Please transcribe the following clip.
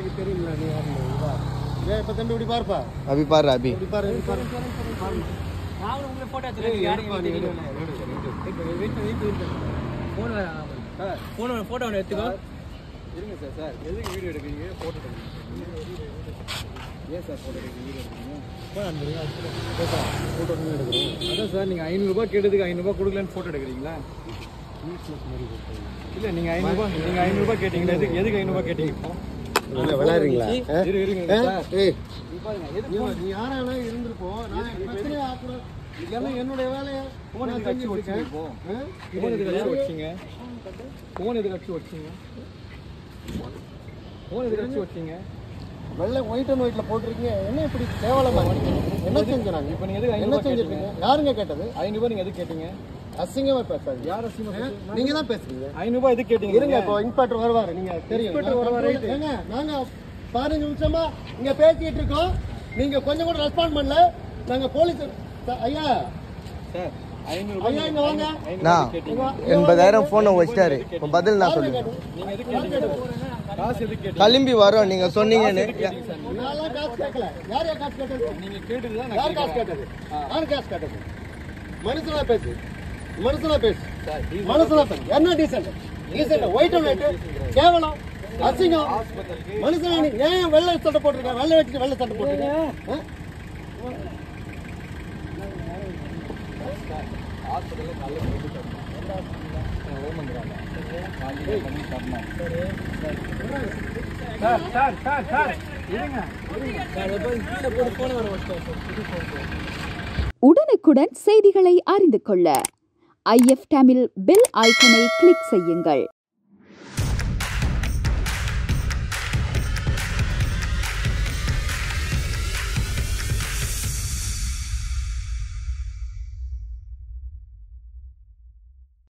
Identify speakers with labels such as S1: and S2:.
S1: எனக்கு தெரியல நீ யாருன்னு இதா. ஏன் இப்ப தம்பி இப்படி பாருப்பா
S2: அபி பாரு அபி
S1: இப்படி பாரு இப்படி பாரு
S3: நாங்களும் உங்களை போட்டோ
S1: ஏய்,
S3: எடுத்துருக்கேன்
S1: எடுப்பா, நீ எடு, எடு, எடு.
S3: ஃபோன் ஃபோன் ஃபோட்டோ ஒன்று எடுத்துக்கோ
S1: இருங்க சார் சார் எதுக்கு வீடியோ எடுக்கிறீங்க போட்டோ எடுக்கிறீங்க ஏன் சார் போட்டோ எடுக்கிறீங்க வீடியோ எடுக்கிறீங்க ஃபோட்டோ எடுக்கிறோம் அதான் சார் நீங்கள் ஐநூறுரூபா கேட்டதுக்கு ஐநூறுரூபா கொடுக்கலன்னு ஃபோட்டோ எடுக்கிறீங்களா இல்லை நீங்கள் ஐநூறுரூபா நீங்கள் ஐநூறுரூபா கேட்டீங்களா எதுக்கு எதுக்கு ஐநூறுரூபா கேட்டீங்க இப்போ
S2: விளையாடுறீங்களா
S1: இரு இருங்க சார்
S2: ஏய்
S1: நீ யாராலும் இருந்திருப்போ நான் பிரச்சனையே ஆகக்கூடாது இதெல்லாம் என்னுடைய வேலையை ஃபோன் எதுக்கு அடிச்சு வச்சீங்க இப்போ ஃபோன் எதுக்கு அடிச்சு வச்சீங்க ஃபோன் எதுக்கு அடிச்சு வச்சீங்க ஃபோன் எதுக்கு அடிச்சு வச்சீங்க வெள்ளை ஒயிட் அண்ட் ஒயிட்ல போட்டிருக்கீங்க என்ன இப்படி கேவலமா என்ன செஞ்சாங்க இப்போ நீங்க எதுக்கு என்ன செஞ்சிருக்கீங்க யாருங்க கேட்டது ஐநூறுபா நீங்க எதுக்கு கேட்டீங்க அசிங்கமா பேசாது யார் அசிங்கமா நீங்க தான் பேசுறீங்க ஐநூறுபா எதுக்கு கேட்டீங்க இருங்க இப்போ இன்ஸ்பெக்டர் வருவாரு நீங்க தெரியும் இன்ஸ்பெக்டர் வருவாரு ஏங்க நாங்க பதினஞ்சு நிமிஷமா இங்க பேசிட்டு இருக்கோம் நீங்க கொஞ்சம் கூட ரெஸ்பாண்ட் பண்ணல நாங்க போலீஸ் ஐயா ஐயா இங்க வாங்க
S2: நான் எண்பதாயிரம் போனை வச்சிட்டாரு இப்போ பதில் நான் சொல்லுங்க
S1: நீங்க எதுக்கு கேட்டீங்க காசு எதுக்கு கேட்டீங்க
S2: கிளம்பி வரோம் நீங்க சொன்னீங்கன்னு
S1: நான்லாம் காசு கேட்கல யார் யார் காசு கேட்டது நீங்க கேட்டது தான் யார் காசு கேட்டது யார் காசு கேட்டது மனுஷனா பேசு மனுஷனா பேசு மனுஷனா பேசு என்ன decent decent white and white கேவலம் அசிங்கம் மனுஷனா நீ ஏன் வெள்ளை சட்டை போட்டிருக்க வெள்ளை வச்சுட்டு வெள்ளை சட்டை போட்டிருக்க ஆ?
S4: உடனுக்குடன் செய்திகளை அறிந்து கொள்ள ஐஎஃப் தமிழ் பெல் ஐக்கனை கிளிக் செய்யுங்கள்